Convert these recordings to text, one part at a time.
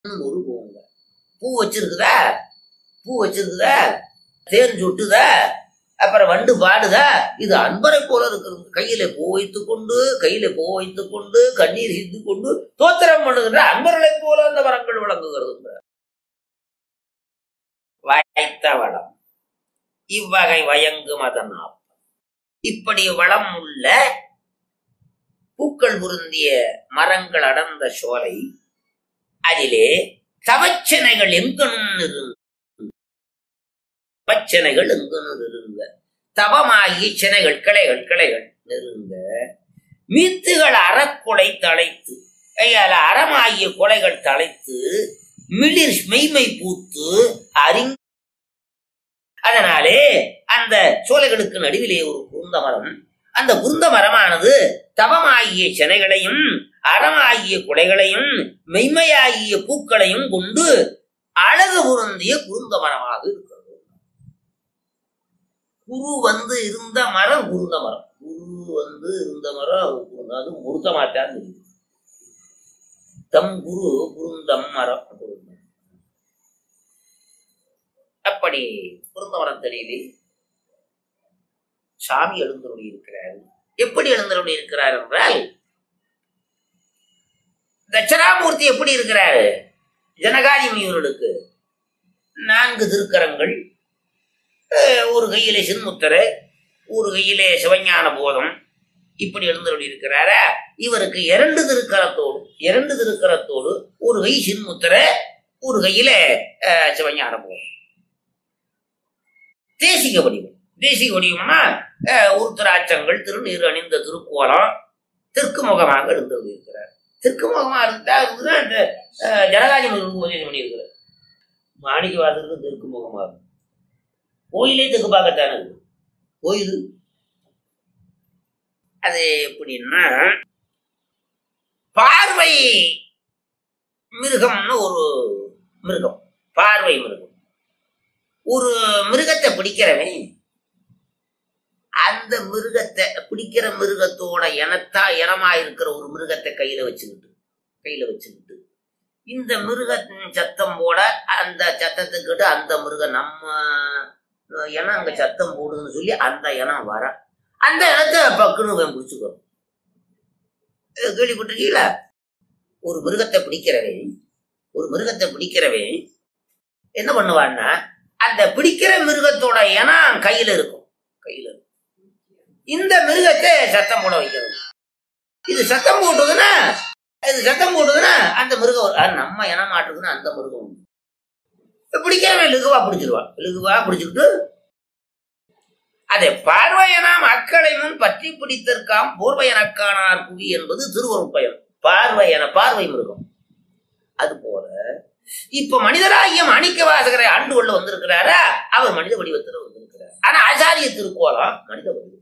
ஒரு பூங்க பூ வச்சிருக்குதா பூ வச்சிருக்குதா தேன் சுட்டுதா அப்புறம் வண்டு பாடுதா இது அன்பரை போல இருக்கிறது கையில பூ வைத்துக் கொண்டு கையில பூ வைத்துக் கொண்டு கண்ணீர் சிந்து கொண்டு தோத்திரம் பண்ணுகின்ற அன்பர்களை போல அந்த வரங்கள் விளங்குகிறது வாய்த்த வளம் இவ்வகை வயங்கும் அதனால் இப்படி வளம் உள்ள பூக்கள் பொருந்திய மரங்கள் அடர்ந்த சோலை அதிலே தவச்சனைகள் எங்கனும் இருங்க தவச்சனைகள் எங்கனும் இருங்க தவமாகி சினைகள் கிளைகள் கிளைகள் நெருங்க மீத்துகள் அறக்குலை தழைத்து ஐயால அறமாகிய கொலைகள் தழைத்து மிளிர் மெய்மை பூத்து அறிங் அதனாலே அந்த சோலைகளுக்கு நடுவிலே ஒரு குருந்த மரம் அந்த குருந்த மரமானது தவமாகிய சினைகளையும் அறமாகிய குலைகளையும் மெய்மையாகிய பூக்களையும் கொண்டு அழகு பொருந்திய குருந்த மரமாக இருக்கிறது குரு வந்து இருந்த மரம் குருந்த மரம் குரு வந்து இருந்த மரம் குருந்த- அது முருத்த மாட்டான் இருக்கு. தம் குரு குருந்தம் மரம் குருந்தம். அப்படி குருந்த மரத்தடியிலே சாமி எழுந்தருளி இருக்கிறார் எப்படி எழுந்தருளி இருக்கிறார் என்றால் தட்சணாமூர்த்தி எப்படி இருக்கிறாரு ஜனகாதி முனிவர்களுக்கு நான்கு திருக்கரங்கள் அஹ், ஒரு கையிலே சின்முத்தரை ஒரு கையிலே சிவஞான போதம் இப்படி எழுந்தருளி இருக்கிறாரா இவருக்கு இரண்டு திருக்கரத்தோடு இரண்டு திருக்கரத்தோடு ஒரு கை சின்முத்தரை ஒரு கையில அஹ், சிவஞான போதம் தேசிக வடிவம் தேசிக வடிவம்னா அஹ், உருத்திராட்சங்கள் திருநீர் அணிந்த திருக்கோலம் தெற்கு முகமாக எழுந்தருளி இருக்கிறார் தெற்கு முகமா இருந்தா இருந்துதான் இந்த அஹ், ஜனகாதி முருகன் உபதேசம் பண்ணியிருக்கிறார் மாணிக்கவாசருக்கு தெற்கு முகமாக கோயிலே தெற்கு பார்க்கத்தானே இருக்கு கோயில் அது எப்படின்னா பார்வை மிருகம்னு ஒரு மிருகம் பார்வை மிருகம் ஒரு மிருகத்தை பிடிக்கிறவன் அந்த மிருகத்தை பிடிக்கிற மிருகத்தோட இனத்தா இனமா இருக்கிற ஒரு மிருகத்தை கையில வச்சுக்கிட்டு கையில வச்சுக்கிட்டு இந்த மிருகத்தின் சத்தம் போட அந்த சத்தத்துக்கிட்ட அந்த மிருகம் நம்ம இனம் அங்க சத்தம் போடுதுன்னு சொல்லி அந்த இனம் வர அந்த இடத்த பக்குன்னு இவன் பிடிச்சுக்கணும் இது கேள்விப்பட்டிருக்கீங்களா ஒரு மிருகத்தை பிடிக்கிறவன் ஒரு மிருகத்தை பிடிக்கிறவன் என்ன பண்ணுவான்னா அந்த பிடிக்கிற மிருகத்தோட இனம் கையில இருக்கும் கையில இருக்கும் இந்த மிருகத்தை சத்தம் போட வைக்கிறது இது சத்தம் போட்டுதுன்னா இது சத்தம் போட்டுதுன்னா அந்த மிருகம் வரும். அது நம்ம இனம் மாட்டுதுன்னா அந்த மிருகம் வரும். பிடிக்கிறவன் லகுவா பிடிச்சிருவான் லகுவா பிடிச்சிக்கிட்டு அதை பார்வையன மக்களை முன் பற்றி பிடித்திருக்காம் போர்வையனக்கானார் புவி என்பது திருவருட்பயம் பார்வையன பார்வை மிருகம் அது போல இப்ப மனிதராகிய மாணிக்க வாசகரை ஆண்டு கொள்ள வந்திருக்கிறாரா அவர் மனித வடிவத்தில் வந்திருக்கிறார் ஆனா ஆச்சாரிய திருக்கோலம் மனித வடிவம்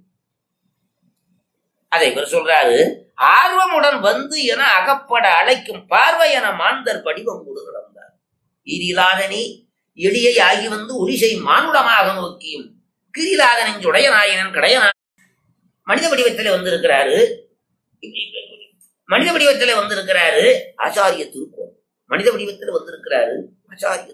அதை இவர் சொல்றாரு ஆர்வமுடன் வந்து என அகப்பட அழைக்கும் பார்வை என மாந்தர் படிவம் கொடு கிடந்தார் ஈரிலாதனி எளியை ஆகி வந்து ஒளிசை மானுடமாக நோக்கியும் கிரிலாதனின் உடைய நாயனன் கடைய மனித வடிவத்திலே வந்திருக்கிறாரு மனித வடிவத்திலே வந்திருக்கிறாரு ஆச்சாரிய திருக்கோள் மனித வடிவத்தில் வந்திருக்கிறாரு ஆச்சாரிய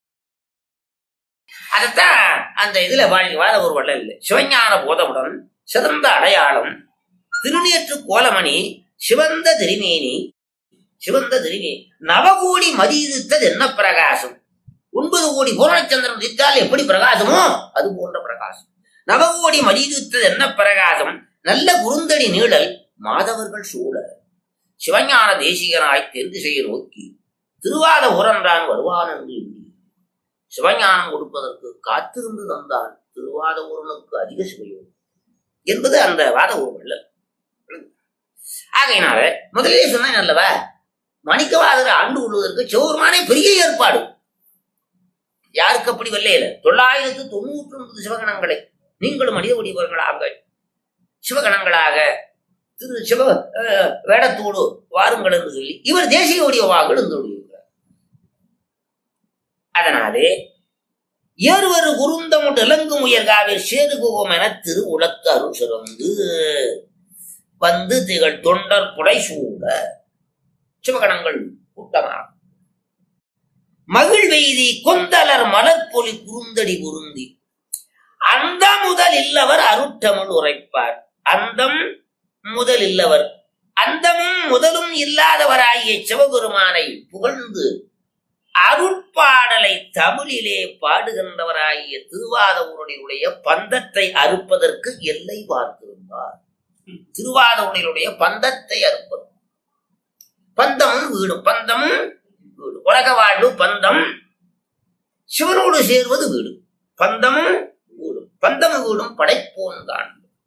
அதத்தான் அந்த இதுல வாழி வாழ ஒரு வள்ளல் சிவஞான போதமுடன் சிறந்த அடையாளம் திருநேற்று கோலமணி சிவந்த திருமேனி சிவந்த திருமேனி நவகோடி மதியிருத்தது என்ன பிரகாசம் ஒன்பது கோடி பூரணச்சந்திரன் உதித்தால் எப்படி பிரகாசமோ அது போன்ற பிரகாசம் நவகோடி மதியிருத்தது என்ன பிரகாசம் நல்ல குறுந்தடி நீழல் மாதவர்கள் சூழ சிவஞான தேசிகனாய் தென் திசையை நோக்கி திருவாத உரன்றான் வருவான் என்று எண்ணி சிவஞானம் கொடுப்பதற்கு காத்திருந்து தந்தான் திருவாத ஊரனுக்கு அதிக சுவையோடு என்பது அந்த வாத ஊர் ஆகையினால முதலிலே சொன்னேன் அல்லவா மணிக்கவாதர் ஆண்டு கொள்வதற்கு சிவபெருமானே பெரிய ஏற்பாடு யாருக்கு அப்படி வெள்ளையில தொள்ளாயிரத்து தொண்ணூற்றி ஒன்பது சிவகணங்களை நீங்களும் மனித வடிவர்களாக சிவகணங்களாக திரு சிவ அஹ், வேடத்தோடு வாருங்கள் என்று சொல்லி இவர் தேசிய வடிவமாக இருந்துள்ளார் அதனாலே ஏறுவரு குருந்தமுட் இலங்கும் உயர்காவில் சேருகுவோம் என திரு உலக்கு அருள் சிறந்து வந்து திகழ் தொண்டர் புடை சூழ சிவகணங்கள் கூட்டமாக மகிழ்வெய்தி கொந்தலர் மலர்பொலி குறுந்தடி பொருந்தி அந்த முதல் இல்லவர் அருட்டமிழ் உரைப்பார் அந்தம் முதல் இல்லவர் அந்தமும் முதலும் இல்லாதவராகிய சிவபெருமானை புகழ்ந்து அருட்பாடலை தமிழிலே பாடுகின்றவராகிய திருவாதவருடைய பந்தத்தை அறுப்பதற்கு எல்லை பார்த்திருந்தார் திருவாதவருடைய பந்தத்தை அறுப்பது பந்தமும் வீடும் பந்தமும் வீடு உலக வாழ்வு பந்தம் சிவனோடு சேர்வது வீடு பந்தமும் வீடும் பந்தம் வீடும் படைப்போன் தான்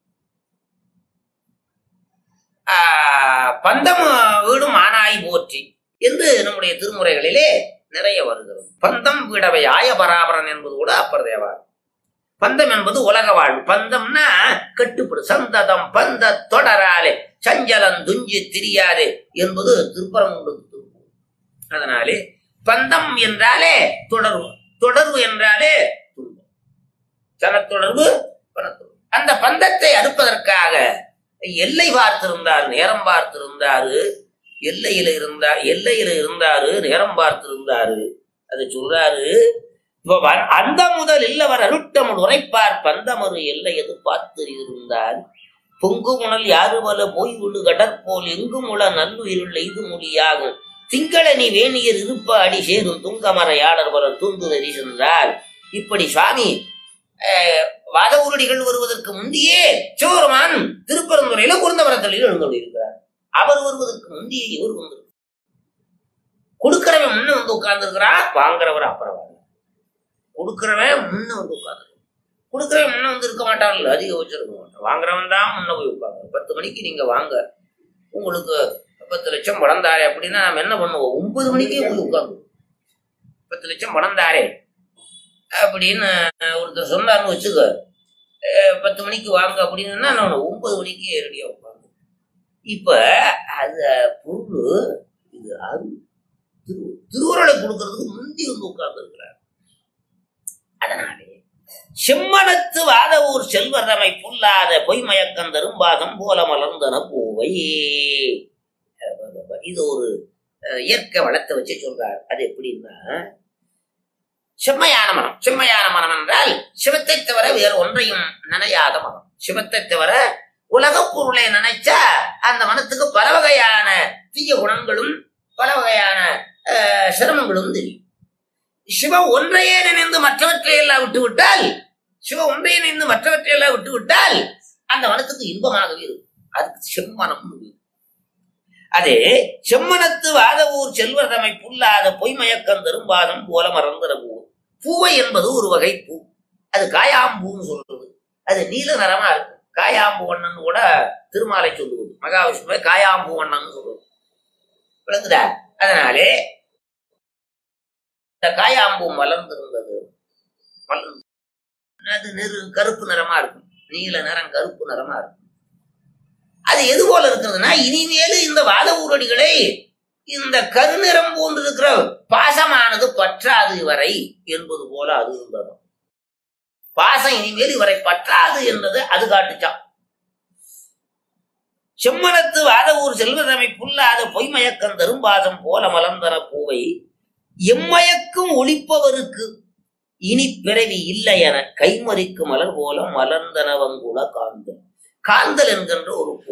பந்தம் வீடும் ஆனாய் போற்றி என்று நம்முடைய திருமுறைகளிலே நிறைய வருகிறது பந்தம் விடவை ஆய பராபரன் என்பது கூட அப்பர் தேவார் பந்தம் என்பது உலக வாழ்வு பந்தம்னா கட்டுப்படு சந்ததம் பந்த தொடராலே சஞ்சலம் துஞ்சி திரியாதே என்பது திருப்பரங்குன்றது அதனாலே பந்தம் என்றாலே தொடர்பு தொடர்பு என்றாலே துன்பம் சனத்தொடர்பு பணத்தொடர்பு அந்த பந்தத்தை அறுப்பதற்காக எல்லை பார்த்திருந்தார் நேரம் பார்த்திருந்தாரு எல்லையில இருந்தா எல்லையில இருந்தாரு நேரம் பார்த்திருந்தாரு அதை சொல்றாரு அந்த முதல் இல்லவர் அருட்டமுள் உரைப்பார் பந்தமரு எல்லை எது பார்த்து இருந்தார் பொங்கு முனல் யாரு வல போய் விழு கடற்போல் எங்கும் உள நல்லுயிருள் எய்து மொழியாகும் திங்களனி வேணியர் இருப்ப அடி சேரும் துங்கமரையாளர் வர தூந்துதறி சென்றார் இப்படி சுவாமி வாத உருடிகள் வருவதற்கு முந்தையே சிவபெருமான் திருப்பரந்துறையில குருந்தமரத்தலையில் எழுந்துள்ளிருக்கிறார் அவர் வருவதற்கு முந்தையே இவர் வந்து கொடுக்கிறவன் முன்ன வந்து உட்கார்ந்துருக்கிறான் வாங்குறவர் அப்புறம் கொடுக்கிறவன் முன்ன வந்து உட்கார்ந்து கொடுக்கிறவன் முன்ன வந்து இருக்க மாட்டான்ல அதிக வச்சிருக்க மாட்டான் வாங்குறவன் தான் முன்ன போய் உட்காந்து பத்து மணிக்கு நீங்க வாங்க உங்களுக்கு பத்து லட்சம் பணம் தாரே அப்படின்னா நம்ம என்ன பண்ணுவோம் ஒன்பது மணிக்கே போய் உட்காந்து பத்து லட்சம் பணம் தாரே அப்படின்னு ஒருத்தர் சொன்னார்னு வச்சுக்க பத்து மணிக்கு வாங்க அப்படின்னா நான் ஒன்பது மணிக்கு ரெடியாக உட்காந்து இப்ப அது பொருள் இது அரு திரு திருவுருளை கொடுக்கறதுக்கு முந்தி வந்து உட்கார்ந்து இருக்கிறார் அதனாலே செம்மனத்து வாதவூர் செல்வரமை புல்லாத பொய்மயக்கம் தரும்பாகம் போல மலர்ந்தன பூவை இது ஒரு இயற்கை வளத்தை வச்சு சொல்றார் அது எப்படின்னா செம்மையான மனம் செம்மையான மனம் என்றால் சிவத்தை தவிர வேறு ஒன்றையும் நினையாத மனம் சிவத்தை தவிர உலக பொருளை நினைச்சா அந்த மனத்துக்கு பல வகையான தீய குணங்களும் பல வகையான சிரமங்களும் தெரியும் சிவ ஒன்றையே நினைந்து மற்றவற்றை எல்லாம் விட்டு விட்டால் சிவ ஒன்றையே நினைந்து மற்றவற்றை எல்லாம் விட்டு விட்டால் அந்த மனத்துக்கு இன்பமாகவே இருக்கும் அதுக்கு செம்மனம் அதே செம்மனத்து வாதவூர் செல்வதமை புல்லாத பொய்மயக்கம் தரும்பாதம் போல மறந்துற பூ பூவை என்பது ஒரு வகை பூ அது காயாம்பூன்னு சொல்றது அது நீல நிறமா இருக்கும் காயாம்பு வண்ணன் கூட திருமாலை சொல்லுவது மகாவிஷ்ணுவை காயாம்பு வண்ணன் சொல்லுவது விளங்குதா அதனாலே இந்த காயாம்பூ மலர்ந்திருந்தது மலர்ந்து அது நெரு கருப்பு நிறமா இருக்கும் நீல நிறம் கருப்பு நிறமா இருக்கும் அது எது போல இருக்கிறதுனா இனிமேலு இந்த வாத ஊரடிகளை இந்த கருநிறம் போன்று இருக்கிற பாசமானது பற்றாது வரை என்பது போல அது இருந்தது பாசம் இனிமேல் இவரை பற்றாது என்றது அது காட்டுச்சான் செம்மனத்து வாதவூர் செல்வதமை புல்லாத பொய்மயக்கம் தரும்பாதம் போல மலர்ந்தன பூவை எம்மயக்கும் ஒளிப்பவருக்கு இனி பிறவி இல்லை என கைமறிக்கு மலர் போல மலர்ந்தனவங்குல காந்தல் காந்தல் என்கின்ற ஒரு பூ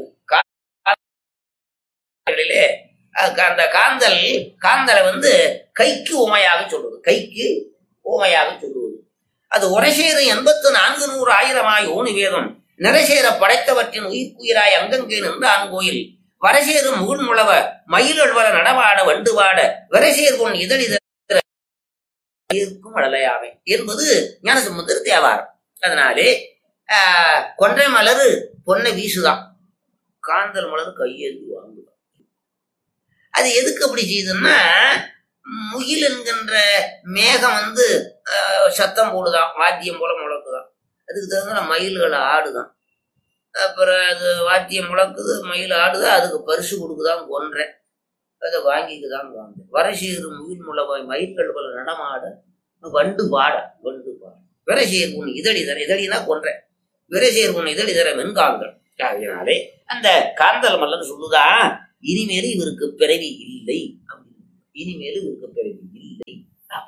அந்த காந்தல் காந்தலை வந்து கைக்கு உமையாக சொல்லுவது கைக்கு உமையாக சொல்லுவது அது உரைசேரு எண்பத்து நான்கு நூறு ஆயிரமாய் ஓணி வேதம் நிறைசேர படைத்தவற்றின் உயிர்க்குயிராய் அங்கங்கே நின்றான் கோயில் வரசேரு முகுழ்முழவ மயிலொழ்வர நடவாட வண்டுவாட விரசேர் பொன் இதழித இருக்கும் அடலையாவை என்பது ஞானசம்பந்தர் தேவாரம் அதனாலே ஆஹ் கொன்றை மலரு பொன்னை வீசுதான் காந்தல் மலர் கையெழுந்து வாங்குதான் அது எதுக்கு அப்படி செய்யுதுன்னா முகில் என்கின்ற மேகம் வந்து சத்தம் போடுதான் வாத்தியம் போல முழக்குதான் அதுக்கு தகுந்த மயில்கள் ஆடுதான் அப்புறம் அது வாத்தியம் முழக்குது மயில் ஆடுது அதுக்கு பரிசு கொடுக்குதான் கொன்றேன் அதை வாங்கிக்குதான் வாங்க வரசீர் முகில் முளவாய் மயில்கள் போல நடமாட வண்டு பாட வண்டு பாட விரசீர் உன் இதழி தர இதழினா கொன்றேன் விரசீர் உன் இதழி தர வெண்காங்கள் அதனாலே அந்த காந்தல் மல்லன் சொல்லுதான் இனிமேல் இவருக்கு பிறவி இல்லை இனிமேல் இவருக்கு பிறவி இல்லை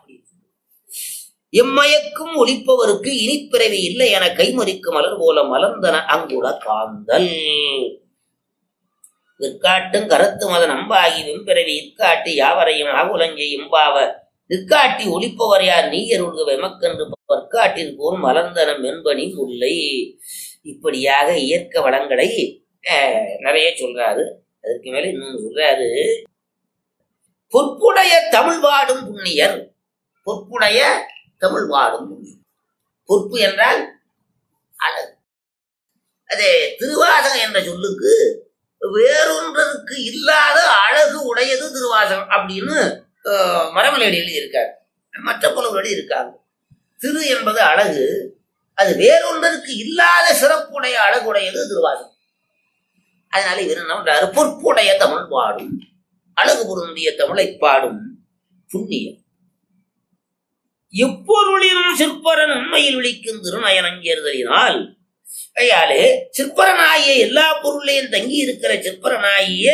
எம்மயக்கும் ஒளிப்பவருக்கு இனிப்பிறவி இல்லை என கைமறிக்கு மலர் போல மலர்ந்தன அங்குல காந்தல் விற்காட்டும் கருத்து மத நம்பாகி வெம்பிறவி இற்காட்டி யாவரையும் ஆகுலஞ்சை இம்பாவ நிற்காட்டி ஒளிப்பவர் யார் நீயருள்க வெமக்கென்று பற்காட்டில் போல் மலர்ந்தனம் என்பனி முல்லை இப்படியாக இயற்கை வளங்களை அஹ், நிறைய சொல்றாரு அதுக்கு மேல இன்னொன்னு சொல்றாரு பொற்புடைய தமிழ் வாடும் புண்ணியர் பொற்புடைய தமிழ் வாடும் புண்ணியர் பொற்பு என்றால் அழகு அது திருவாசகம் என்ற சொல்லுக்கு வேறொன்றதுக்கு இல்லாத அழகு உடையது திருவாசகம் அப்படின்னு அஹ், மரமலையடி எழுதியிருக்கார் மற்ற புலவர்கள் இருக்காங்க திரு என்பது அழகு அது வேறொன்றதுக்கு இல்லாத சிறப்புடைய அழகுடையது திருவாசகம் அதனால இவர் என்ன பண்றாரு பொற்புடைய தமிழ் பாடும் அழகு பொருந்திய தமிழை பாடும் புண்ணியம் எப்பொருளினும் சிற்பரன் உண்மையில் விழிக்கும் திருநயனஞ்சேர்தலினால் கையாலே சிற்பரனாகிய எல்லா பொருளையும் தங்கி இருக்கிற சிற்பரனாகிய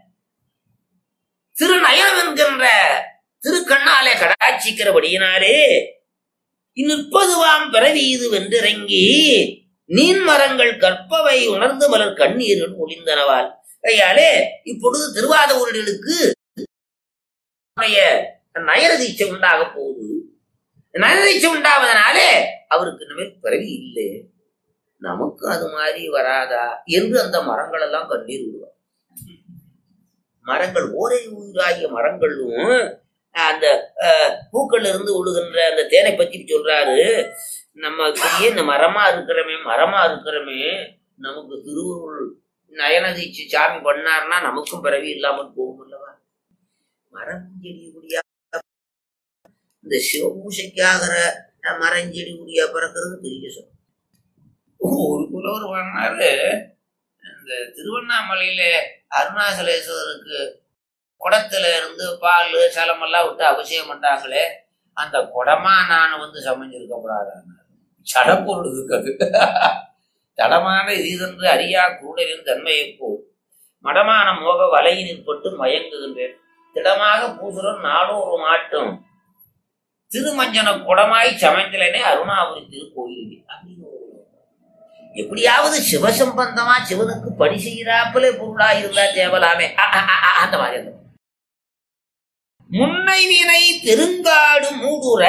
திருநயனம் என்கின்ற திருக்கண்ணாலே கடாட்சிக்கிறபடியினாலே இந்நிற்பதுவாம் பிறவி இது வென்றிறங்கி நீன் மரங்கள் கற்பவை உணர்ந்து மலர் கண்ணீர்கள் ஒளிந்தனவால் கையாலே இப்பொழுது திருவாத ஊர்களுக்கு நயரதீட்சை உண்டாக போகுது நயரதீட்சை உண்டாவதனாலே அவருக்கு இனிமேல் பிறவி இல்லை நமக்கு அது மாதிரி வராதா என்று அந்த மரங்கள் எல்லாம் கண்ணீர் விடுவார் மரங்கள் ஓரை உயிராகிய மரங்களும் அந்த அஹ், பூக்கள்ல இருந்து விடுகின்ற அந்த தேனை பத்தி சொல்றாரு நம்ம இப்படியே இந்த மரமா இருக்கிறமே மரமா இருக்கிறமே நமக்கு திருவுருள் நயனதீட்சி சாமி பண்ணாருன்னா நமக்கும் பிறவி இல்லாமல் போகும் அல்லவா மரம் செடி குடியா இந்த சிவபூசைக்காகிற அஹ், மரஞ்செடி குடியா பிறக்கிறது பெரிய சொல் ஒரு புலவர் பண்ணாரு இந்த திருவண்ணாமலையில அருணாசலேஸ்வரருக்கு குடத்துல இருந்து பால் சலமெல்லாம் விட்டு அபிஷேகம் பண்றாங்களே அந்த குடமா நான் வந்து சமைஞ்சிருக்க கூடாது சடப்பொருள் இருக்காது தடமான இதென்று அறியா கூடலின் தன்மையை போல் மடமான மோக வலையினில் பட்டு மயங்குகின்றேன் திடமாக பூசுரம் நாடோறு மாட்டும் திருமஞ்சன குடமாய் சமைந்தலனே அருணாபுரி திருக்கோயில் அப்படின்னு ஒரு எப்படியாவது சிவசம்பந்தமா சிவனுக்கு பணி செய்கிறாப்புல பொருளா இருந்தா தேவலாமே அ, அ, அ, அ, அந்த மாதிரி அந்த மாதிரி. முன்னை வினை தெருங்காடு மூடுற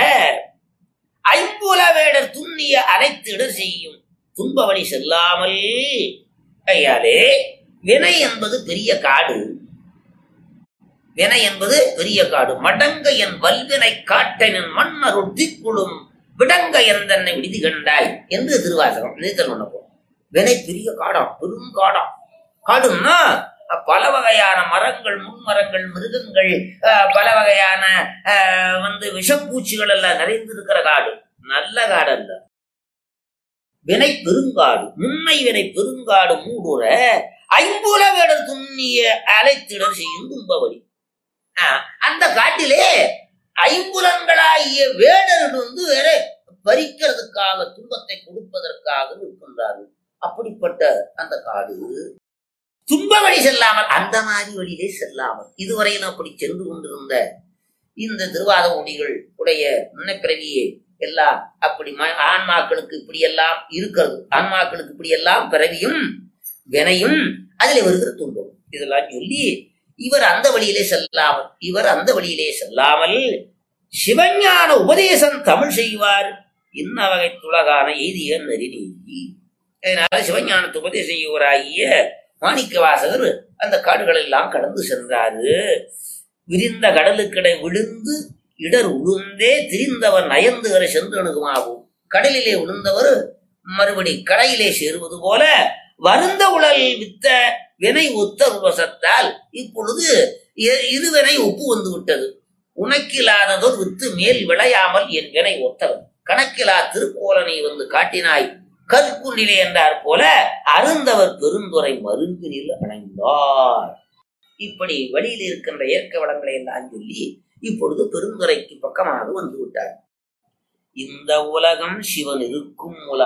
ஐம்புல வேடர் துண்ணிய அனைத்திடர் செய்யும் துன்ப வழி செல்லாமல் கையாலே வினை என்பது பெரிய காடு வினை என்பது பெரிய காடு மடங்க என் வல்வினை காட்டனின் மன்னருள் திக்குளும் விடங்க என் தன்னை விடுதி கண்டாய் என்று திருவாசகம் நீத்தல் பண்ண போறோம் வினை பெரிய காடாம் பெரும் காடாம் காடுன்னா அஹ், பல வகையான மரங்கள் முன்மரங்கள் மிருகங்கள் அஹ், பல வகையான அஹ், வந்து விஷப்பூச்சிகள் எல்லாம் நிறைந்திருக்கிற காடு நல்ல காடு அல்ல வினை பெருங்காடு முன்னை வினை பெருங்காடு மூடுற ஐம்புல வேடர் துண்ணிய அலைத்திடர் செய்யும் துன்பவழி ஆஹ், அந்த காட்டிலே ஐம்புலன்களாகிய வேடர்கள் வந்து வேற பறிக்கிறதுக்காக துன்பத்தை கொடுப்பதற்காக இருக்கின்றார்கள் அப்படிப்பட்ட அந்த காடு துன்ப வழி செல்லாமல் அந்த மாதிரி வழியிலே செல்லாமல் இதுவரையிலும் அப்படி சென்று கொண்டிருந்த இந்த திருவாத மொழிகள் உடைய முன்னப்பிறவியே எல்லாம் அப்படி ம- ஆன்மாக்களுக்கு இப்படி எல்லாம் இருக்கிறது ஆன்மாக்களுக்கு இப்படி எல்லாம் பிறவியும் வினையும் அதில் வருகிற துன்பம் இதெல்லாம் சொல்லி இவர் அந்த வழியிலே செல்லாமல் இவர் அந்த வழியிலே செல்லாமல் சிவஞான உபதேசம் தமிழ் செய்வார் இன்ன வகை துலகான எய்திய நெறி நீங்கி அதனால சிவஞானத்து உபதேசம் செய்வராகிய மாணிக்க வாசகர் அந்த காடுகள் எல்லாம் கடந்து சென்றாரு விரிந்த கடலுக்கிடை விழுந்து இடர் உளுந்தே திரிந்தவர் நயந்துகிற சென்று அணுகுமாகும் கடலிலே விழுந்தவர் மறுபடி கடையிலே சேருவது போல வருந்த உடல் வித்த வினை ஒத்த உருவசத்தால் இப்பொழுது இ- இருவினை ஒப்பு வந்து விட்டது உனக்கில்லாததோர் வித்து மேல் விளையாமல் என் வினை ஒத்தவன் கணக்கிலா திருக்கோலனை வந்து காட்டினாய் கற்குண்டிலே என்றார் போல அருந்தவர் பெருந்துரை மருங்கினில் அடைந்தார் இப்படி வழியில் இருக்கின்ற இயற்கை வளங்களை எல்லாம் சொல்லி இப்பொழுது பெருந்துரைக்கு பக்கமாக வந்து விட்டார் இந்த உலகம் சிவன் இருக்கும் உலக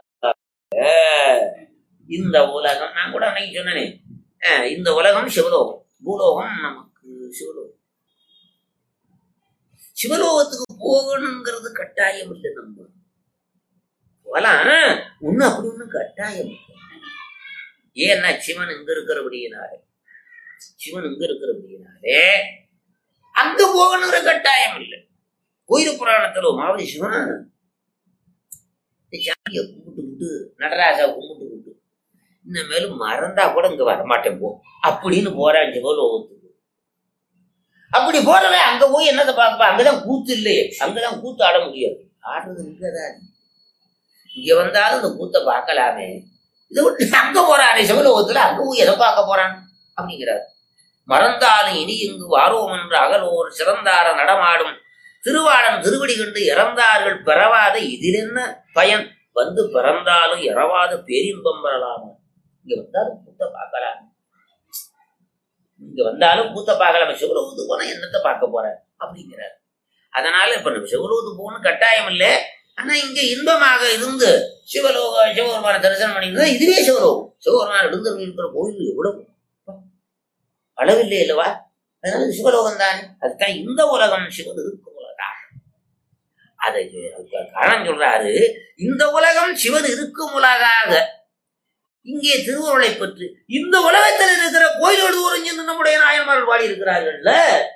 இந்த உலகம் நான் கூட அன்னைக்கு சொன்னேனே அஹ், இந்த உலகம் சிவலோகம் பூலோகம் நமக்கு சிவலோகம் சிவலோகத்துக்கு போகணுங்கிறது கட்டாயம் இல்லை நம்ம போலாம் ஒண்ணு அப்படி ஒண்ணு கட்டாயம் இல்லை. ஏன்னா சிவன் இங்க இருக்கிறபடியினாலே சிவன் இங்க இருக்கிறபடியினாலே அங்க போகணுங்கிற கட்டாயம் இல்லை கோயில் புராணத்துல ஒரு மாதிரி சிவன் இந்த சாமியை கும்பிட்டுக்கிட்டு நடராஜா கும்பிட்டுக்கிட்டு இனிமேலும் மறந்தா கூட இங்க வரமாட்டேன் போ அப்படின்னு போறான் சிவலோகத்துக்கு அப்படி போறவன் அங்க போய் என்னத்தை பார்க்கப்ப அங்கதான் கூத்து இல்லையே அங்கதான் கூத்து ஆட முடியாது ஆடுறது இங்கதான் இருக்கு. இங்க வந்தாலும் இந்த கூத்தை பார்க்கலாமே இதை விட்டு அங்க போறானே சிவலோகத்துல அங்க போய் எதை பார்க்க போறான் அப்படிங்கிறார் மறந்தாலும் இனி இங்கு வாரோம் என்று அகலோர் சிறந்தார நடமாடும் திருவாளன் திருவடி கண்டு இறந்தார்கள் பெறவாத இதில் என்ன பயன் வந்து பிறந்தாலும் இறவாத பேரின்பம் பெறலாமா இங்க வந்தாலும் கூத்த பார்க்கலாம் இங்க வந்தாலும் கூத்த பார்க்கலாம் சிவலோகத்துக்கு போனா என்னத்தை பார்க்க போற அப்படிங்கிறார் அதனால இப்ப நம்ம சிவலோகத்துக்கு போகணும் கட்டாயம் இல்லை ஆனா இங்க இன்பமாக இருந்து சிவலோக சிவபெருமான தரிசனம் பண்ணியிருந்தா இதுவே சிவலோகம் சிவபெருமான் எழுந்தருள் இருக்கிற கோயில் எவ்வளவு அளவில்லை அல்லவா அதனால இது சிவலோகம் தான் அதுதான் இந்த உலகம் சிவன் இருக்கும் உலகம் அதை அதுக்கு காரணம் சொல்றாரு இந்த உலகம் சிவன் இருக்கும் உலகாக இங்கே திருவுருளை பற்றி இந்த உலகத்தில் இருக்கிற கோயிலோடு தூரம் சென்று நம்முடைய நாயன்மார்கள் பாடி இருக்கிறார்கள்ல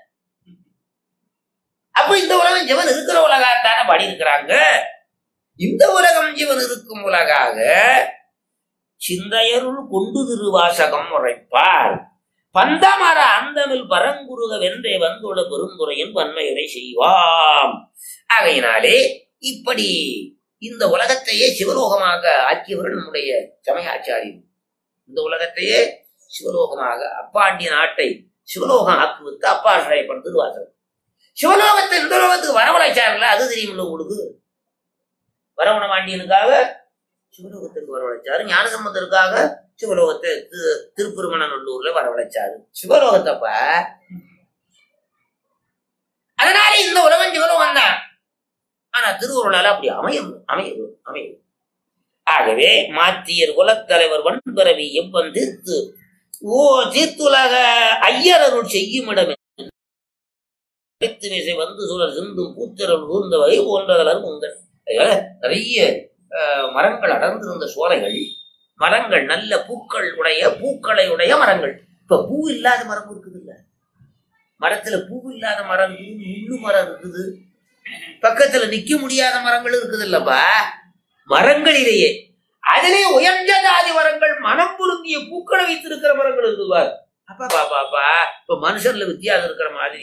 அப்ப இந்த உலகம் சிவன் இருக்கிற உலகத்தானே பாடி இருக்கிறாங்க இந்த உலகம் சிவன் இருக்கும் உலகாக சிந்தையருள் கொண்டு திருவாசகம் உரைப்பார் பந்தமர அந்தமில் பரங்குருக வென்றே வந்துள்ள பெருந்துரையின் பன்மையுரை செய்வாம் ஆகையினாலே இப்படி இந்த உலகத்தையே சிவலோகமாக ஆக்கியவர் நம்முடைய சமயாச்சாரியர் இந்த உலகத்தையே சிவலோகமாக அப்பாண்டிய நாட்டை சிவலோகம் ஆக்குவித்து அப்பா படுத்து திருவாசகம் சிவலோகத்தை இந்த லோகத்துக்கு வரவழைச்சார்ல அது தெரியுமில்ல உங்களுக்கு வரவண பாண்டியனுக்காக சிவலோகத்துக்கு வரவழைச்சாரு ஞானசம்பந்தருக்காக சிவலோகத்தை தி- திருப்பெருமநல்லூர்ல வரவழைச்சாரு சிவலோகத்தப்ப அதனால இந்த உலகம் சிவலோகம் தான் ஆனா திருவுருளால அப்படி அமையும் அமையும் அமையும் ஆகவே மாத்தியர் குலத்தலைவர் வன்பரவி எவ்வன் தீர்த்து ஓ தீர்த்துலக ஐயரருள் செய்யும் இடம் மிசை வந்து சுழல் சிந்தும் பூத்திரல் ஊர்ந்த வகை போன்றதலர் உங்கள் அதனால நிறைய அஹ், மரங்கள் அடர்ந்திருந்த சோலைகள் மரங்கள் நல்ல பூக்கள் உடைய பூக்களை உடைய மரங்கள் இப்ப பூ இல்லாத மரம் இருக்குது இல்ல மரத்துல பூ இல்லாத மரம் இருக்குது முள்ளு மரம் இருக்குது பக்கத்துல நிக்க முடியாத மரங்கள் இருக்குது இல்லப்பா மரங்களிலேயே அதிலே உயர்ந்த ஜாதி மரங்கள் மனம் பொருந்திய பூக்களை வைத்திருக்கிற மரங்கள் இருக்குது பார் அப்பா பாப்பாப்பா இப்ப மனுஷன்ல வித்தியாசம் இருக்கிற மாதிரி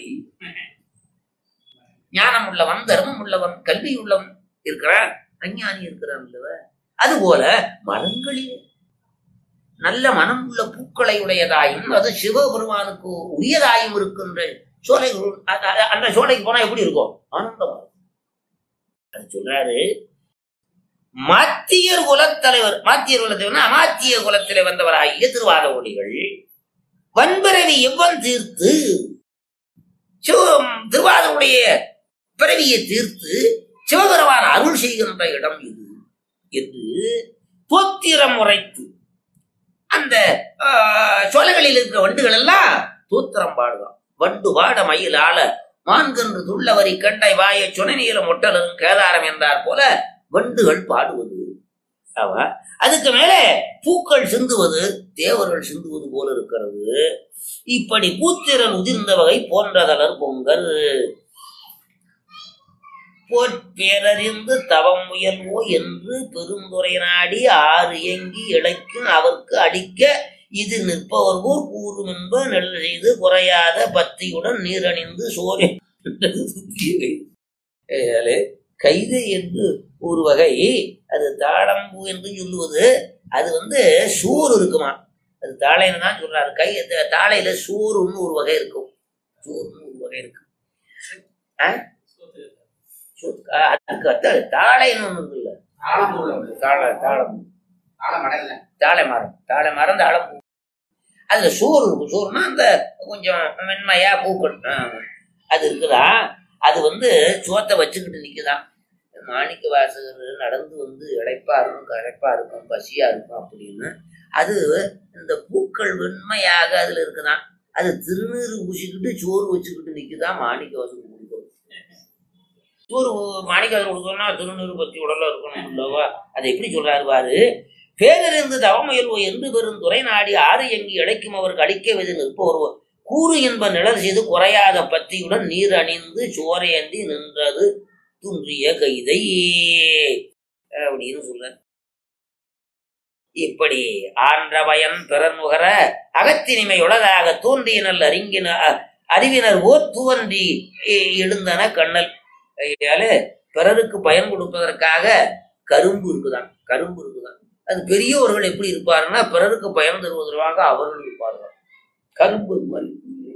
ஞானம் உள்ளவன் தர்மம் உள்ளவன் கல்வி உள்ளவன் இருக்கிறான் அஞ்ஞானி இருக்கிறான் இல்லவ அதுபோல மரங்களிலே நல்ல மனம் உள்ள பூக்களை உடையதாயும் அது சிவபெருமானுக்கு உரியதாயும் இருக்கின்ற சோலைகள் அ- அ- அந்த சோலைக்கு போனா எப்படி இருக்கும் ஆனந்தமா இருக்கும். அது சொல்றாரு மாத்தியர் குலத்தலைவர் மாத்தியர் குலத்தலைவர் அமாத்திய குலத்திலே வந்தவராகிய திருவாத ஒளிகள் வன்பிறவி எவ்வன் தீர்த்து சிவம் திருவாதனுடைய பிறவியை தீர்த்து சிவபெருமான் அருள் செய்கின்ற இடம் இது என்று தோத்திரம் உரைத்து அந்த ஆஹ், சோலைகளில் இருக்கிற வண்டுகள் எல்லாம் தோத்திரம் பாடுதான் வண்டு பாட மயில் ஆள மான்கன்று துள்ளவரி கண்டை வாய சுனநீல மொட்டலும் கேதாரம் என்றார் போல வண்டுகள் பாடுவது அவ அதுக்கு மேலே பூக்கள் சிந்துவது தேவர்கள் சிந்துவது போல இருக்கிறது இப்படி பூத்திரல் உதிர்ந்த வகை போன்றதலர் பொங்கல் போற்பேரறிந்து தவம் முயல்வோ என்று பெருந்துரை நாடி ஆறு இயங்கி இழைக்கும் அவர்க்கு அடிக்க இது நிற்பவர் போர் கூறும் என்ப நெல் செய்து குறையாத பத்தியுடன் நீரணிந்து சோறு கைது என்று ஒரு வகை அது தாளம்பூ என்று சொல்லுவது அது வந்து சோறு இருக்குமா அது தாளைன்னு தான் சொல்றாரு கை த- தாளையில சோறுன்னு ஒரு வகை இருக்கும் சோறுன்னு ஒரு வகை இருக்கு ஆ? சோ- ஆ, அதுக்கு அடுத்து தாளைன்னு ஒண்ணு இருக்குல்ல தாளை தாளம் தாழை மரம் தாழை மரம் தாழை பூ அதுல சோறு இருக்கும் சோறுனா அந்த கொஞ்சம் மென்மையா பூக்கள் ஆ, அது இருக்குதா அது வந்து சோத்தை வச்சுக்கிட்டு நிக்குதாம் மாணிக்க வாசகர் நடந்து வந்து இழைப்பா இருக்கும் களைப்பா இருக்கும் பசியா இருக்கும் அப்படின்னு அது இந்த பூக்கள் வெண்மையாக அதுல இருக்குதாம் அது திருநீறு பூசிக்கிட்டு சோறு வச்சுக்கிட்டு நிக்குதான் மாணிக்க வாசகர் கொடுக்கும் ஒரு மாணிக்கத்தில் கொடுக்கணும்னா திருநெருபத்தி உடல்ல இருக்கணும் அல்லவா அதை எப்படி சொல்றாரு பாரு பேரிருந்து தவமுயல்வோ என்று பெரும் துறை நாடி ஆறு எங்கி இழைக்கும் அவருக்கு அடிக்க வெது நிற்பவர் கூறு என்ப நிழல் செய்து குறையாத பத்தியுடன் நீர் அணிந்து சோரையந்தி நின்றது துன்றிய கைதை அப்படின்னு சொல்ற இப்படி ஆன்ற பயன் பிறர் நுகர அகத்தினிமை உலகாக தோன்றிய நல் அறிங்கின அறிவினர் ஓர் துவன்றி எ- எழுந்தன கண்ணல் அதனால பிறருக்கு பயன் கொடுப்பதற்காக கரும்பு இருக்குதான் கரும்பு இருக்குதான் அது பெரியவர்கள் எப்படி இருப்பாருன்னா பிறருக்கு பயன் தருவதற்காக அவர்கள் இருப்பார்கள் கரும்பு மாதிரி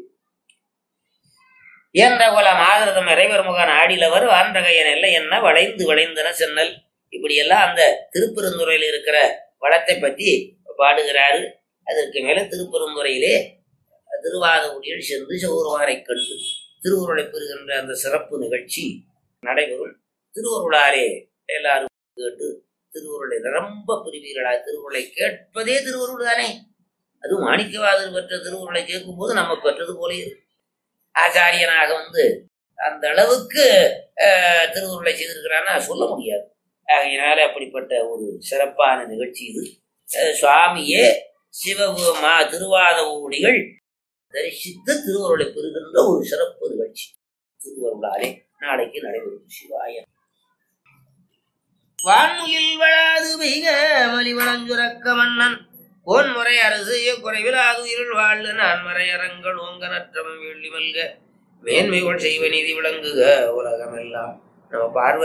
ஏன்ற குல மாதிரதம் இறைவர் முகன் ஆடிலவர் வான்றகையன் எல்லை என்ன வளைந்து வளைந்தன சென்னல் இப்படியெல்லாம் அந்த திருப்பெருந்துறையில் இருக்கிற வளத்தை பற்றி பாடுகிறாரு அதற்கு மேல திருப்பெருந்துறையிலே திருவாத ஊழியர் சென்று சௌரவாரை கண்டு திருவுருளை பெறுகின்ற அந்த சிறப்பு நிகழ்ச்சி நடைபெறும் திருவருளாலே எல்லாரும் கேட்டு திருவுருளை ரொம்ப பிரிவீர்களா திருவுருளை கேட்பதே திருவருள் தானே அதுவும் மாணிக்கவாதர் பெற்ற திருவுருளை கேட்கும்போது நம்ம பெற்றது போல இருக்கும் ஆச்சாரியனாக வந்து அந்த அளவுக்கு அஹ், திருவுருளை செய்திருக்கிறான்னா சொல்ல முடியாது ஆகையினால அப்படிப்பட்ட ஒரு சிறப்பான நிகழ்ச்சி இது அஹ், சுவாமியே சிவ மா திருவாத ஊடிகள் தரிசித்து திருவருளை பெறுகின்ற ஒரு சிறப்பு நிகழ்ச்சி திருவருளாலே நாளைக்கு நடைபெறும் சிவாய வான்முகில் வளாது மிக வலிவளஞ்சுரக்க மன்னன் பொன்முறை அரசு குறைவிலாது இருள் வாழ்ந்து நான் மறையரங்கள் ஓங்க நற்றமம் வெள்ளி மல்க மேன்மைகள் செய்வ நீதி விளங்குக உலகமெல்லாம் நம்ம பார்வை